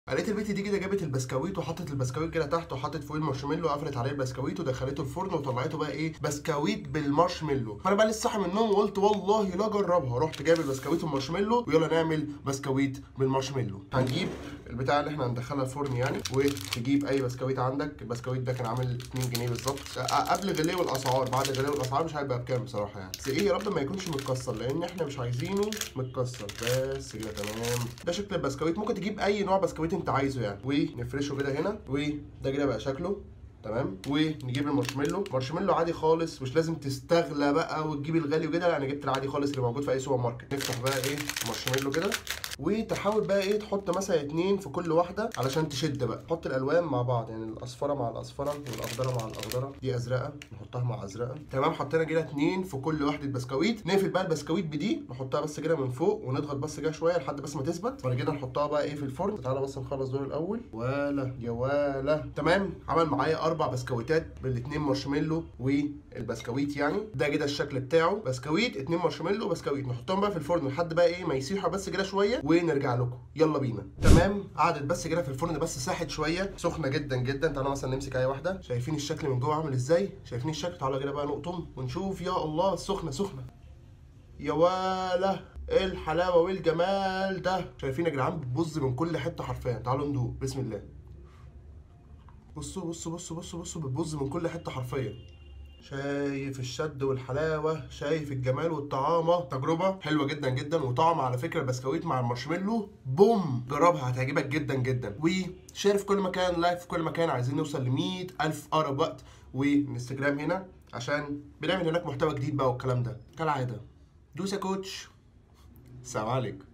لقيت البت دي كده جابت البسكويت وحطت البسكويت كده تحت وحطت فوق المارشميلو وقفلت عليه البسكويت ودخلته الفرن وطلعته بقى ايه بسكويت بالمارشميلو فانا بقى لسه صاحي من النوم وقلت والله لا اجربها رحت جايب البسكويت والمارشميلو ويلا نعمل بسكويت بالمارشميلو هنجيب البتاع اللي احنا هندخلها الفرن يعني وتجيب اي بسكويت عندك البسكويت ده كان عامل 2 جنيه بالظبط قبل غلو الاسعار بعد غلو الاسعار مش هيبقى بكام بصراحه يعني بس ايه يا رب ما يكونش متكسر لان احنا مش عايزينه متكسر بس كده تمام ده شكل البسكويت ممكن تجيب اي نوع بسكويت انت عايزه يعني ونفرشه كده هنا وده كده بقى شكله تمام ونجيب المارشميلو مارشميلو عادي خالص مش لازم تستغلى بقى وتجيب الغالي وكده لا انا جبت العادي خالص اللي موجود في اي سوبر ماركت نفتح بقى ايه المارشميلو كده وتحاول بقى ايه تحط مثلا اتنين في كل واحده علشان تشد بقى حط الالوان مع بعض يعني الاصفره مع الاصفره والاخضره مع الاخضره دي ازرقه نحطها مع ازرقه تمام حطينا كده اتنين في كل واحده بسكويت نقفل بقى البسكويت بدي نحطها بس كده من فوق ونضغط بس كده شويه لحد بس ما تثبت بعد كده نحطها بقى ايه في الفرن تعالى بس نخلص دول الاول ولا يا ولا تمام عمل معايا اربع بسكويتات بالاتنين مارشميلو والبسكويت يعني ده كده الشكل بتاعه بسكويت اتنين مارشميلو وبسكويت نحطهم بقى في الفرن لحد بقى ايه ما يسيحوا بس كده شويه ونرجع لكم يلا بينا تمام قعدت بس كده في الفرن بس ساحت شويه سخنه جدا جدا تعالوا مثلا نمسك اي واحده شايفين الشكل من جوه عامل ازاي شايفين الشكل تعالوا كده بقى نقطم ونشوف يا الله سخنه سخنه يا ولا ايه الحلاوه والجمال ده شايفين يا جدعان بتبظ من كل حته حرفيا تعالوا ندوق بسم الله بصوا بصوا بصوا بصوا بصوا بتبظ من كل حته حرفيا شايف الشد والحلاوه شايف الجمال والطعامه تجربه حلوه جدا جدا وطعم على فكره البسكويت مع المارشميلو بوم جربها هتعجبك جدا جدا وشير في كل مكان لايك في كل مكان عايزين نوصل ل ألف اقرب وقت وانستجرام هنا عشان بنعمل هناك محتوى جديد بقى والكلام ده كالعاده دوس يا كوتش السلام عليكم